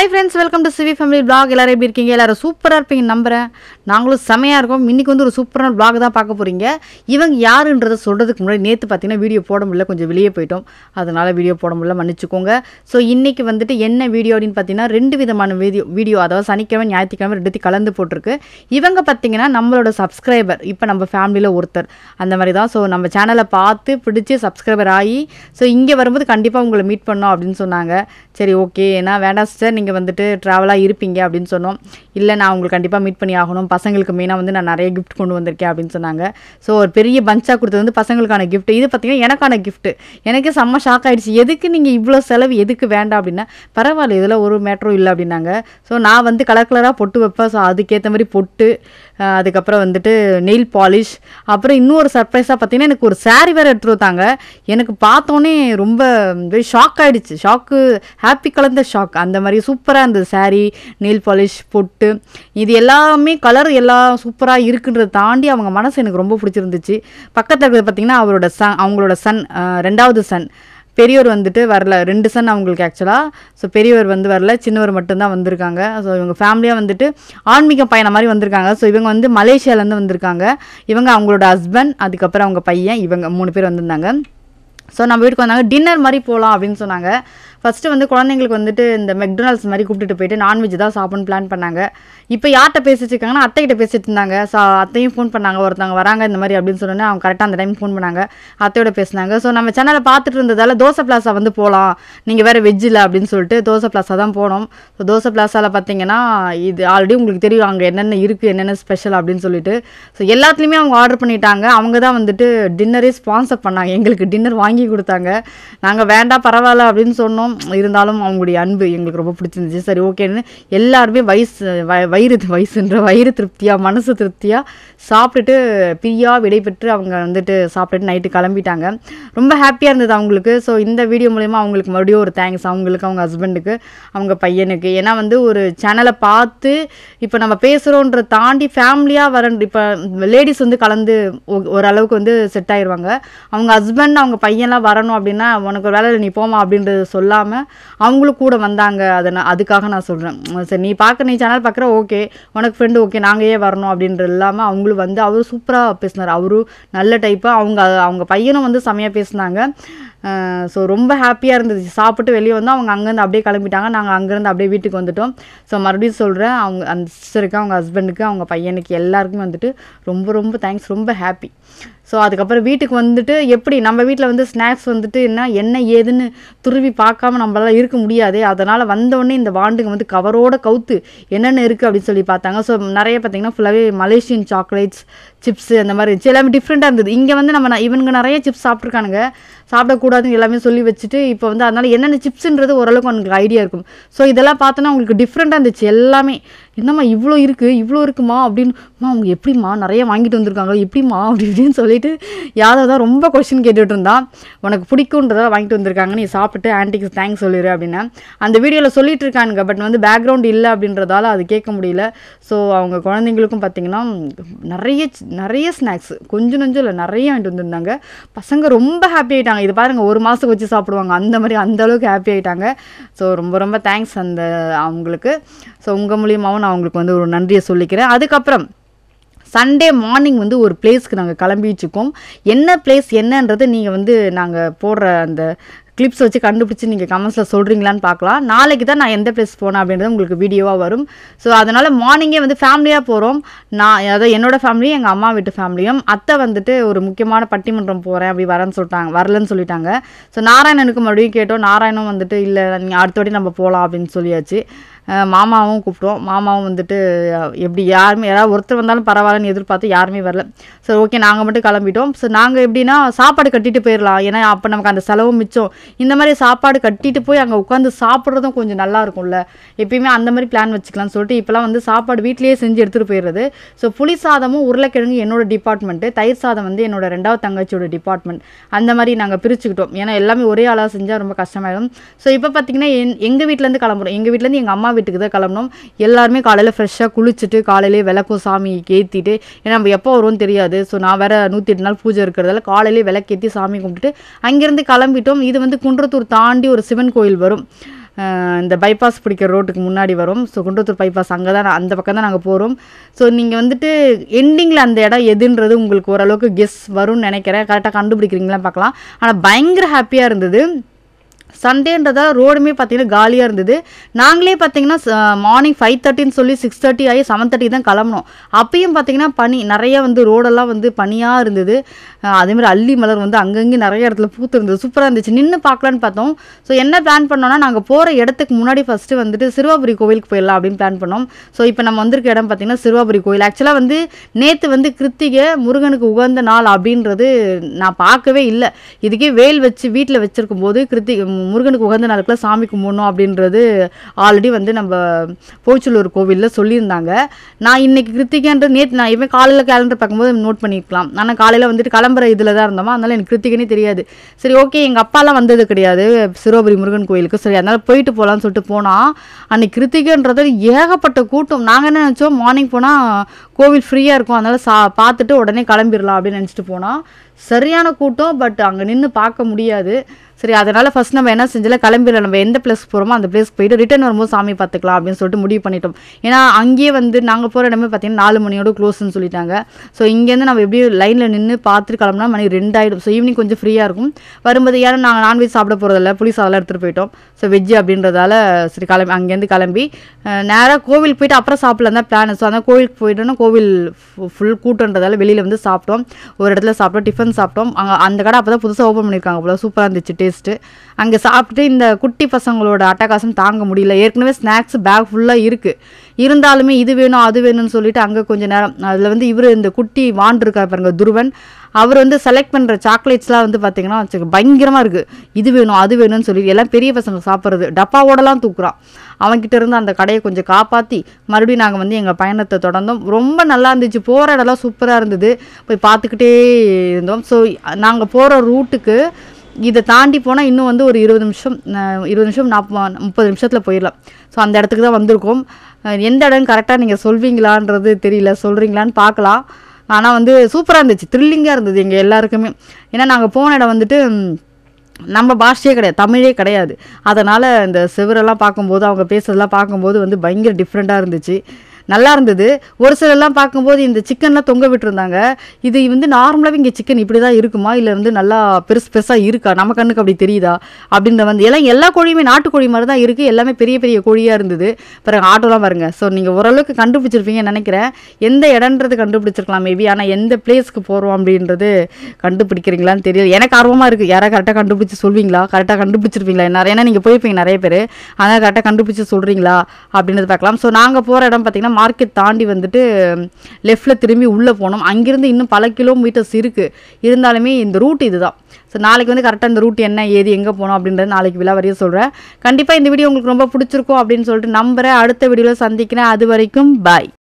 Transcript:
hi friends welcome to CV family blog எல்லாரும் எப்படி இருக்கீங்க எல்லாரும் சூப்பராக இருப்பீங்க நம்புறேன் நாங்களும் செமையாக இருக்கோம் இன்னைக்கு வந்து ஒரு சூப்பரான பிளாக் தான் பார்க்க போகிறீங்க இவங்க யாருன்றதை சொல்கிறதுக்கு முன்னாடி நேற்று பார்த்தீங்கன்னா வீடியோ போட முடியல கொஞ்சம் வெளியே போயிட்டோம் அதனால் வீடியோ போட முடியல மன்னிச்சுக்கோங்க ஸோ இன்னைக்கு வந்துட்டு என்ன வீடியோ அப்படின்னு பார்த்தீங்கன்னா ரெண்டு விதமான வீடியோ வீடியோ அதாவது சனிக்கிழமை ஞாயிற்றுக்கிழமை ரெண்டுத்தையும் கலந்து போட்டிருக்கு இவங்க பார்த்தீங்கன்னா நம்மளோட சப்ஸ்கிரைபர் இப்போ நம்ம ஃபேமிலியில் ஒருத்தர் அந்த மாதிரி தான் ஸோ நம்ம சேனலை பார்த்து பிடிச்சி சப்ஸ்கிரைபர் ஆகி ஸோ இங்கே வரும்போது கண்டிப்பாக உங்களை மீட் பண்ணோம் அப்படின்னு சொன்னாங்க சரி ஓகே ஏன்னா வேண்டாம் சிஸ்டர் நீங்கள் வந்துட்டு ட்ராவலாக இருப்பீங்க அப்படின்னு சொன்னோம் இல்லை நான் உங்களுக்கு கண்டிப்பாக மீட் பண்ணி ஆகணும் பசங்களுக்கு மெயினாக வந்து நான் நிறைய கிஃப்ட் கொண்டு வந்திருக்கேன் அப்படின்னு சொன்னாங்க ஸோ ஒரு பெரிய பஞ்சாக கொடுத்தது வந்து பசங்களுக்கான gift இது பார்த்தீங்கன்னா எனக்கான gift எனக்கு செம்ம ஷாக் ஆயிடுச்சு எதுக்கு நீங்கள் இவ்வளோ செலவு எதுக்கு வேண்டாம் அப்படின்னா பரவாயில்ல இதில் ஒரு மேட்ரும் இல்லை அப்படின்னாங்க ஸோ நான் வந்து கலர் கலராக பொட்டு வைப்பேன் ஸோ அதுக்கேற்ற மாதிரி பொட்டு அஹ், அதுக்கப்புறம் வந்துட்டு நெயில் பாலிஷ் அப்புறம் இன்னொரு சர்ப்ரைஸாக பார்த்தீங்கன்னா எனக்கு ஒரு saree வேறு எடுத்துகிட்டு வந்தாங்க எனக்கு பார்த்தோன்னே ரொம்ப வெரி ஷாக் ஆயிடுச்சு ஷாக்கு ஹாப்பி கலந்த ஷாக் அந்த மாதிரி சூப்பராக இருந்தது saree நெயில் பாலிஷ் பொட்டு இது எல்லாமே கலர் எல்லாம் சூப்பராக இருக்குன்றதை தாண்டி அவங்க மனசு எனக்கு ரொம்ப பிடிச்சிருந்துச்சு பக்கத்தில் இருக்கிறது பார்த்தீங்கன்னா அவரோட சன் அவங்களோட சன் ரெண்டாவது சன் பெரியவர் வந்துட்டு வரல ரெண்டு சன் அவங்களுக்கு ஆக்சுவலாக ஸோ பெரியவர் வந்து வரல சின்னவர் மட்டும்தான் வந்திருக்காங்க ஸோ இவங்க ஃபேமிலியாக வந்துட்டு ஆன்மீக பயணம் மாதிரி வந்திருக்காங்க ஸோ இவங்க வந்து மலேசியாலேருந்து வந்திருக்காங்க இவங்க அவங்களோட ஹஸ்பண்ட் அதுக்கப்புறம் அவங்க பையன் இவங்க மூணு பேர் வந்திருந்தாங்க ஸோ நம்ம வீட்டுக்கு வந்தாங்க டின்னர் மாதிரி போகலாம் அப்படின்னு சொன்னாங்க ஃபஸ்ட்டு வந்து குழந்தைங்களுக்கு வந்துட்டு இந்த மெக்டொனால்ட்ஸ் மாதிரி கூப்பிட்டுட்டு போயிட்டு நான்வெஜ் தான் சாப்பிட்ணும் பிளான் பண்ணாங்க இப்போ யார்கிட்ட பேசிட்டு இருக்காங்கன்னா அத்தைகிட்ட பேசிட்டு இருந்தாங்க ஸோ அத்தையும் ஃபோன் பண்ணாங்க ஒருத்தவங்க வராங்க இந்த மாதிரி அப்படின்னு சொன்னோன்னே அவங்க கரெக்டாக அந்த டைம் ஃபோன் பண்ணாங்க அத்தையோட பேசினாங்க ஸோ நம்ம சேனலை பார்த்துட்டு இருந்ததால தோசை பிளாஸா வந்து போகலாம் நீங்கள் வேறு வெஜ் இல்லை அப்படின்னு சொல்லிட்டு தோசை பிளாஸா தான் போனோம் ஸோ தோசை பிளாஸாவில் பார்த்தீங்கன்னா இது ஆல்ரெடி உங்களுக்கு தெரியும் அங்கே என்னென்ன இருக்குது என்னென்ன ஸ்பெஷல் அப்படின்னு சொல்லிட்டு ஸோ எல்லாத்துலேயுமே அவங்க ஆர்டர் பண்ணிட்டாங்க அவங்க தான் வந்துட்டு டின்னரே ஸ்பான்சர் பண்ணாங்க எங்களுக்கு டின்னர் வாங்கி கொடுத்தாங்க நாங்கள் வேண்டாம் பரவாயில்ல அப்படின்னு சொன்னோம் இருந்தாலும் அவங்களுடைய அன்பு எங்களுக்கு ரொம்ப பிடிச்சிருந்துச்சு சரி ஓகேன்னு எல்லாருமே வயசு வ- வயிறு வயசுன்ற வயிறு திருப்தியாக மனசு திருப்தியாக சாப்பிட்டுட்டு பிரியா விடை பெற்று அவங்க வந்துட்டு சாப்பிட்டுட்டு நைட்டு கிளம்பிட்டாங்க ரொம்ப ஹாப்பியாக இருந்தது அவங்களுக்கு ஸோ இந்த வீடியோ மூலயமா அவங்களுக்கு மறுபடியும் ஒரு தேங்க்ஸ் அவங்களுக்கு அவங்க ஹஸ்பண்டுக்கு அவங்க பையனுக்கு ஏன்னா வந்து ஒரு சேனலை பார்த்து இப்போ நம்ம பேசுகிறோன்ற தாண்டி ஃபேமிலியாக வர இப்போ லேடிஸ் வந்து கலந்து ஒ- ஓரளவுக்கு வந்து செட் ஆயிடுவாங்க அவங்க ஹஸ்பண்ட் அவங்க பையன்லாம் வரணும் அப்படின்னா உனக்கு ஒரு வேலை நீ போமா அப்படின்றது சொல்லாமல் அவங்களும் கூட வந்தாங்க அதை நான் அதுக்காக நான் சொல்கிறேன் சரி நீ பார்க்க நீ சேனல் பார்க்குற ஓகே உனக்கு ஃப்ரெண்டு ஓகே நாங்கள் ஏன் வரணும் அப்படின்றது இல்லாமல் அவங்களும் வந்து அவரும் சூப்பராக பேசினார் அவரும் நல்ல டைப்பாக அவங்க அவங்க பையனும் வந்து செமையாக பேசினாங்க ஸோ ரொம்ப ஹாப்பியாக இருந்துச்சு சாப்பிட்டு வெளியே வந்து அவங்க அங்கேருந்து அப்படியே கிளம்பிட்டாங்க நாங்கள் அங்கேருந்து அப்படியே வீட்டுக்கு வந்துட்டோம் ஸோ மறுபடியும் சொல்கிறேன் அவங்க அந்த சிஸ்டருக்கு அவங்க ஹஸ்பண்டுக்கு அவங்க பையனுக்கு எல்லாருக்குமே வந்துட்டு ரொம்ப ரொம்ப தேங்க்ஸ் ரொம்ப ஹாப்பி ஸோ அதுக்கப்புறம் வீட்டுக்கு வந்துட்டு எப்படி நம்ம வீட்டில் வந்து ஸ்நாக்ஸ் வந்துட்டு என்ன என்ன ஏதுன்னு துருவி பார்க்காம நம்மளால இருக்க முடியாது அதனால் வந்தோடனே இந்த வாண்டுங்க வந்து கவரோட கவுத்து என்னென்ன இருக்குது அப்படின்னு சொல்லி பார்த்தாங்க ஸோ நிறைய பார்த்தீங்கன்னா ஃபுல்லாகவே மலேசியன் சாக்லேட்ஸ் சிப்ஸ் அந்த மாதிரி இருந்துச்சு எல்லாமே டிஃப்ரெண்ட்டாக இருந்தது இங்கே வந்து நம்ம ந- இவனுங்க நிறைய சிப்ஸ் சாப்பிட்ருக்கானுங்க சாப்பிடக்கூடாதுன்னு எல்லாமே சொல்லி வச்சுட்டு இப்போ வந்து அதனால என்னென்ன சிப்ஸ்ன்றது ஓரளவுக்கு அவனுக்கு ஐடியா இருக்கும் ஸோ இதெல்லாம் பார்த்தோன்னா அவங்களுக்கு டிஃப்ரெண்ட்டாக இருந்துச்சு எல்லாமே என்னம்மா இவ்வளோ இருக்குது இவ்வளோ இருக்குமா அப்படின்னு அம்மா அவங்க எப்படிம்மா நிறைய வாங்கிட்டு வந்திருக்காங்க எப்படிம்மா அப்படி இப்படின்னு சொல்லிட்டு யாதவ் தான் ரொம்ப கொஷின் கேட்டுட்டு இருந்தான் உனக்கு பிடிக்குன்றதா வாங்கிட்டு வந்திருக்காங்க நீ சாப்பிட்டு ஆன்ட்டிக்கு தேங்க்ஸ் சொல்லிடு அப்படின்னா அந்த வீடியோவில் சொல்லிட்டு இருக்கானுங்க பட் வந்து பேக்ரவுண்ட் இல்லை அப்படின்றதால அது கேட்க முடியல ஸோ அவங்க குழந்தைங்களுக்கும் பார்த்தீங்கன்னா நிறைய சி- நிறைய ஸ்நாக்ஸ் கொஞ்சம் கொஞ்சம் இல்லை நிறைய வாங்கிட்டு வந்திருந்தாங்க பசங்க ரொம்ப ஹாப்பி ஆயிட்டாங்க இது பாருங்க ஒரு மாதத்துக்கு வச்சு சாப்பிடுவாங்க அந்த மாதிரி அந்த அளவுக்கு ஹாப்பி ஆயிட்டாங்க ஸோ ரொம்ப ரொம்ப தேங்க்ஸ் அந்த அவங்களுக்கு ஸோ உங்கள் மூலியமாகவும் நான் அவங்களுக்கு வந்து ஒரு நன்றியை சொல்லிக்கிறேன் அதுக்கப்புறம் சண்டே மார்னிங் வந்து ஒரு பிளேஸ்க்கு நாங்கள் கிளம்பிட்டுருக்கோம் என்ன பிளேஸ் என்னன்றது நீங்கள் வந்து நாங்கள் போடுற அந்த கிளிப்ஸ் வச்சு கண்டுபிடிச்சி நீங்கள் கமெண்ட்ஸில் சொல்கிறீங்களான்னு பார்க்கலாம் நாளைக்கு தான் நான் எந்த பிளேஸ் போனேன் அப்படின்றது உங்களுக்கு வீடியோவாக வரும் ஸோ அதனால் மார்னிங்கே வந்து ஃபேமிலியாக போகிறோம் நான் அதாவது என்னோட ஃபேமிலியும் எங்கள் அம்மா வீட்டு ஃபேமிலியும் அத்தை வந்துட்டு ஒரு முக்கியமான பட்டிமன்றம் போகிறேன் அப்படி வரேன்னு சொல்லிட்டாங்க வரலன்னு சொல்லிட்டாங்க ஸோ நாராயணனுக்கு மறுபடியும் கேட்டோம் நாராயணம் வந்துட்டு இல்லை நீங்கள் அடுத்த வாட்டி நம்ம போகலாம் அப்படின்னு சொல்லியாச்சு அஹ் மாமாவும் கூப்பிட்டோம் மாமாவும் வந்துட்டு அஹ், எப்படி யாருமே யாராவது ஒருத்தர் வந்தாலும் பரவாயில்லன்னு எதிர்பார்த்து யாருமே வரல சரி ஓகே நாங்கள் மட்டும் கிளம்பிட்டோம் ஸோ நாங்கள் எப்படின்னா சாப்பாடு கட்டிட்டு போயிடலாம் ஏன்னா அப்போ நமக்கு அந்த செலவும் மிச்சம் இந்த மாதிரி சாப்பாடு கட்டிட்டு போய் அங்கே உட்காந்து சாப்பிட்றதும் கொஞ்சம் நல்லா இருக்கும்ல எப்பயுமே அந்த மாதிரி பிளான் வச்சுக்கலாம்னு சொல்லிட்டு இப்போலாம் வந்து சாப்பாடு வீட்லேயே செஞ்சு எடுத்துகிட்டு போயிடுறது ஸோ புளி சாதமும் உருளைக்கிழங்கு என்னோட டிபார்ட்மெண்ட்டு தயிர் சாதம் வந்து என்னோட ரெண்டாவது தங்கச்சியோட டிபார்ட்மெண்ட் அந்த மாதிரி நாங்கள் பிரிச்சுக்கிட்டோம் ஏன்னா எல்லாமே ஒரே ஆளாக செஞ்சால் ரொம்ப கஷ்டமாயிடும் ஸோ இப்போ பார்த்தீங்கன்னா என் எங்கள் வீட்டிலேருந்து கிளம்புறோம் எங்கள் வீட்டிலேருந்து எங்கள் அம்மா வீட்டுக்கு தான் கிளம்பணும் எல்லாருமே காலையில் ஃப்ரெஷ்ஷாக குளிச்சுட்டு காலையிலே விளக்கும் சாமிக்கு ஏற்றிட்டு ஏன்னா நம்ம எப்போ வருவோம்னு தெரியாது ஸோ நான் வேற நூற்றி எட்டு நாள் பூஜை இருக்கிறதால காலையிலே விளக்கேற்றி சாமி கும்பிட்டுட்டு அங்கேருந்து கிளம்பிட்டோம் இது வந்து குன்றத்தூர் தாண்டி ஒரு சிவன் கோயில் வரும் அஹ், இந்த பைபாஸ் பிடிக்கிற ரோட்டுக்கு முன்னாடி வரும் ஸோ குன்றத்தூர் பைபாஸ் அங்கே தான் அந்த பக்கம் தான் நாங்கள் போகிறோம் ஸோ நீங்கள் வந்துட்டு எண்டிங்கில் அந்த இடம் எதுன்றது உங்களுக்கு ஓரளவுக்கு கெஸ் வரும்னு நினைக்கிறேன் கரெக்டாக கண்டுபிடிக்கிறீங்களா பார்க்கலாம் ஆனால் பயங்கர ஹாப்பியாக இருந்தது சண்டேன்றதால ரோடுமே பார்த்தீங்கன்னா காலியாக இருந்தது நாங்களே பார்த்தீங்கன்னா மார்னிங் ஃபைவ் தேர்ட்டின்னு சொல்லி சிக்ஸ் தேர்ட்டி ஆகி செவன் தேர்ட்டி தான் கிளம்புனோம் அப்பயும் பார்த்தீங்கன்னா பனி நிறைய வந்து ரோடெல்லாம் வந்து பனியாக இருந்தது அஹ் அதேமாதிரி அல்லி மலர் வந்து அங்கங்கே நிறைய இடத்துல பூத்து இருந்தது சூப்பராக இருந்துச்சு நின்று பார்க்கலான்னு பார்த்தோம் ஸோ என்ன பிளான் பண்ணோம்னா நாங்கள் போகிற இடத்துக்கு முன்னாடி ஃபஸ்ட்டு வந்துட்டு சிறுவாபுரி கோவிலுக்கு போயிடலாம் அப்படின்னு பிளான் பண்ணோம் ஸோ இப்போ நம்ம வந்திருக்க இடம் பார்த்தீங்கன்னா சிறுவாபுரி கோயில் ஆக்சுவலாக வந்து நேற்று வந்து கிருத்திகை முருகனுக்கு உகந்த நாள் அப்படின்றது நான் பார்க்கவே இல்லை இதுக்கே வேல் வச்சு வீட்டில் வச்சிருக்கும் போது கிருத்திகை முருகனுக்கு உகந்த நாளுக்குள்ள சாமி கும்பிடணும் அப்படின்றது ஆல்ரெடி வந்து நம்ம போச்சலூர் கோவிலில் சொல்லியிருந்தாங்க நான் இன்னைக்கு கிருத்திகைன்றது நேற்று நான் எப்பவுமே காலையில் கேலண்டர் பார்க்கும்போது நோட் பண்ணிக்கலாம் ஆனால் காலையில் வந்துட்டு கிளம்புற இதில் தான் இருந்தோமா அதனால எனக்கு கிருத்திகைனே தெரியாது சரி ஓகே எங்கள் அப்பாலாம் வந்தது கிடையாது சிறுவாபுரி முருகன் கோயிலுக்கு சரி அதனால போயிட்டு போகலான்னு சொல்லிட்டு போனால் அன்னைக்கு கிருத்திகைன்றது ஏகப்பட்ட கூட்டம் நாங்கள் என்ன நினச்சோம் மார்னிங் போனால் கோவில் ஃப்ரீயாக இருக்கும் அதனால சா பார்த்துட்டு உடனே கிளம்பிடலாம் அப்படின்னு நினச்சிட்டு போனால் சரியான கூட்டம் பட் அங்கே நின்று பார்க்க முடியாது சரி அதனால் ஃபஸ்ட் நம்ம என்ன செஞ்சல கிளம்பிடலாம் நம்ம எந்த பிளேஸ் போகிறோமோ அந்த பிளேஸ்க்கு போயிட்டு ரிட்டர்ன் வரும்போது சாமி பார்த்துக்கலாம் அப்படின்னு சொல்லிட்டு முடிவு பண்ணிட்டோம் ஏன்னா அங்கேயே வந்து நாங்கள் போகிற இடமே பார்த்தீங்கன்னா நாலு மணியோட க்ளோஸ்னு சொல்லிட்டாங்க ஸோ இங்கேருந்து நம்ம எப்படியும் லைனில் நின்று பார்த்துட்டு கிளம்புனா மணி ரெண்டாயிடும் ஸோ ஈவினிங் கொஞ்சம் ஃப்ரீயாக இருக்கும் வரும்போது ஏன்னா நாங்கள் நான்வெஜ் சாப்பிட போகிறதில்ல புளி சாதம்லாம் எடுத்துகிட்டு போயிட்டோம் ஸோ வெஜ்ஜு அப்படின்றதால சரி கிளம்பி அங்கேருந்து கிளம்பி நேராக கோவில் போயிட்டு அப்புறம் சாப்பிடலாம் தான் பிளான் ஸோ அதான் கோவிலுக்கு போயிட்டோன்னா கோவில் ஃபுல் கூட்டன்றதால வெளியில் வந்து சாப்பிட்டோம் ஒரு இடத்துல சாப்பிட்டோம் டிஃபன் சாப்பிட்டோம் அங்கே அந்த கடை அப்போ தான் புதுசாக ஓப்பன் பண்ணியிருக்காங்க போல சூப்பராக இருந்துச்சு டேஸ்ட்டு அங்கே சாப்பிட்டு இந்த குட்டி பசங்களோட அட்டகாசம் தாங்க முடியல ஏற்கனவே ஸ்நாக்ஸ் பேக் ஃபுல்லாக இருக்குது இருந்தாலுமே இது வேணும் அது வேணும்னு சொல்லிட்டு அங்கே கொஞ்சம் நேரம் அதில் வந்து இவர் இந்த குட்டி வான் இருக்கா பாருங்க துருவன் அவர் வந்து செலக்ட் பண்ணுற சாக்லேட்ஸ்லாம் வந்து பார்த்தீங்கன்னா வச்சுக்க பயங்கரமாக இருக்குது இது வேணும் அது வேணும்னு சொல்லி எல்லாம் பெரிய பசங்க சாப்பிட்றது டப்பாவோடலாம் தூக்குறான் அவன்கிட்ட இருந்து அந்த கடையை கொஞ்சம் காப்பாற்றி மறுபடியும் நாங்கள் வந்து எங்கள் பயணத்தை தொடர்ந்தோம் ரொம்ப நல்லா இருந்துச்சு போகிற இடம்லாம் சூப்பராக இருந்தது போய் பார்த்துக்கிட்டே இருந்தோம் ஸோ நாங்கள் போகிற ரூட்டுக்கு இதை தாண்டி போனால் இன்னும் வந்து ஒரு இருபது நிமிஷம் அஹ், இருபது நிமிஷம் நாற்பது முப்பது நிமிஷத்தில் போயிடலாம் ஸோ அந்த இடத்துக்கு தான் வந்திருக்கோம் அஹ், எந்த இடம் கரெக்டாக நீங்கள் சொல்வீங்களான்றது தெரியல சொல்கிறீங்களான்னு பார்க்கலாம் ஆனால் வந்து சூப்பராக இருந்துச்சு த்ரில்லிங்காக இருந்தது எங்கள் எல்லாருக்குமே ஏன்னா நாங்கள் போன இடம் வந்துட்டு ம், நம்ம பாஷையே கிடையாது தமிழே கிடையாது அதனால் இந்த செவரெல்லாம் பார்க்கும்போது அவங்க பேசுறதெல்லாம் பார்க்கும்போது வந்து பயங்கர டிஃப்ரெண்ட்டாக இருந்துச்சு நல்லா இருந்தது ஒரு சிலர்லாம் பார்க்கும்போது இந்த சிக்கன்லாம் தொங்க விட்டுருந்தாங்க இது வந்து நார்மலாகவே இங்கே சிக்கன் இப்படி தான் இருக்குமா இல்லை வந்து நல்லா பெருசு பெருசாக இருக்கா நம்ம கண்ணுக்கு அப்படி தெரியுதா அப்படின்ற வந்து எல்லாம் எல்லா கோழியுமே நாட்டுக்கோழி மாதிரி தான் இருக்குது எல்லாமே பெரிய பெரிய கோழியாக இருந்தது பிறகு ஆட்டோலாம் பாருங்க ஸோ நீங்கள் ஓரளவுக்கு கண்டுபிடிச்சிருப்பீங்கன்னு நினைக்கிறேன் எந்த இடன்றது கண்டுபிடிச்சிருக்கலாம் மேபி ஆனால் எந்த பிளேஸ்க்கு போகிறோம் அப்படின்றது கண்டுபிடிக்கிறீங்களான்னு தெரியல எனக்கு ஆர்வமாக இருக்குது யாராவது கரெக்டாக கண்டுபிடிச்சி சொல்வீங்களா கரெக்டாக கண்டுபிடிச்சிருப்பீங்களா நிறைய ஏன்னா நீங்கள் போயிருப்பீங்க நிறைய பேர் ஆனால் கரெக்டாக கண்டுபிடிச்சி சொல்கிறீங்களா அப்படின்றது பார்க்கலாம் ஸோ நாங்கள் போகிற இடம் பார்த்தீங்கன்னா மார்க்கெட் தாண்டி வந்துட்டு லெஃப்ட்டில் திரும்பி உள்ளே போனோம் அங்கேருந்து இன்னும் பல கிலோமீட்டர்ஸ் இருக்குது இருந்தாலுமே இந்த ரூட் இதுதான் ஸோ நாளைக்கு வந்து கரெக்டாக இந்த ரூட் என்ன ஏது எங்கே போனோம் அப்படின்றது நாளைக்கு விழா வரையும் சொல்கிறேன் கண்டிப்பாக இந்த வீடியோ உங்களுக்கு ரொம்ப பிடிச்சிருக்கும் அப்படின்னு சொல்லிட்டு நம்புகிறேன் அடுத்த வீடியோவில் சந்திக்கிறேன் அது வரைக்கும் பாய்